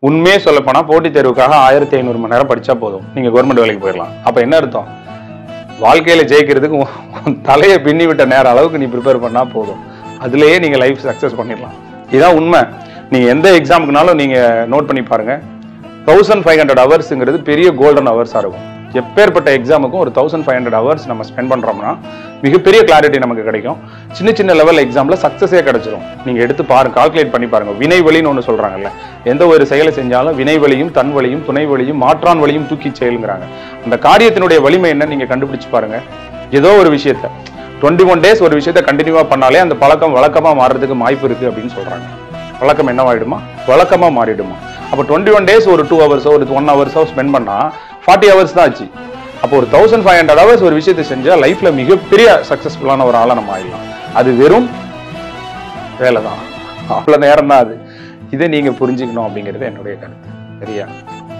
உண்மையே சொல்லப் போனா போட்டித் தேர்வுக்காக ஆயிரத்தி ஐநூறு மணி நேரம் படிச்சா போதும் நீங்க கவர்மெண்ட் வேலைக்கு போயிடலாம் அப்ப என்ன அர்த்தம் வாழ்க்கையில ஜெயிக்கிறதுக்கு உன் உன் தலையை பின்னி விட்ட நேர அளவுக்கு நீ ப்ரிப்பேர் பண்ணா போதும் அதுலயே நீங்க லைஃப் சக்சஸ் பண்ணிடலாம் இதான் உண்மை நீங்க எந்த எக்ஸாமுக்குனாலும் நீங்க நோட் பண்ணி பாருங்க தௌசண்ட் ஃபைவ் ஹண்ட்ரட் ஹவர்ஸுங்கிறது பெரிய கோல்டன் ஹவர்ஸாக இருக்கும் எப்பேற்பட்ட எக்ஸாமுக்கும் ஒரு தௌசண்ட் ஃபைவ் ஹண்ட்ரட் ஹவர்ஸ் நம்ம ஸ்பெண்ட் பண்றோம்னா மிகப்பெரிய கிளாரிட்டி நமக்கு கிடைக்கும் சின்ன சின்ன லெவல் எக்ஸாம்ல சக்ஸஸே கிடைச்சிரும் நீங்க எடுத்து பாருங்க கால்குலேட் பண்ணி பாருங்க வினை வழின்னு ஒன்று சொல்றாங்கல்ல எந்த ஒரு செயலை செஞ்சாலும் வினை வழியும் தன் வழியும் துணை வழியும் மாற்றான் வழியும் தூக்கி செயலுங்கிறாங்க அந்த காரியத்தினுடைய வலிமை என்ன நீங்க கண்டுபிடிச்சு பாருங்க ஏதோ ஒரு விஷயத்த டுவெண்ட்டி ஒன் டேஸ் ஒரு விஷயத்த கண்டினியூவா பண்ணாலே அந்த பழக்கம் வழக்கமா மாறுறதுக்கு வாய்ப்பு இருக்கு அப்படின்னு சொல்றாங்க பழக்கம் என்னவாயிடுமா வழக்கமா மாறிடுமா அப்போ டுவெண்ட்டி ஒன் டேஸ் ஒரு டூ ஹவர்ஸோ ஒரு ஒன் ஹவர்ஸோ ஸ்பெண்ட் பண்ணா ஃபார்ட்டி ஹவர்ஸ் தான் ஆச்சு அப்போ ஒரு தௌசண்ட் ஃபைவ் ஹண்ட்ரட் ஹவர்ஸ் ஒரு விஷயத்தை செஞ்சா லைஃப்ல மிகப்பெரிய சக்சஸ்ஃபுல்லான ஒரு ஆளா நம்ம ஆயிடலாம் அது வெறும் வேலை தான் அவ்வளோ நேரம் தான் அது இதை நீங்க புரிஞ்சுக்கணும் அப்படிங்கிறது என்னுடைய கருத்து சரியா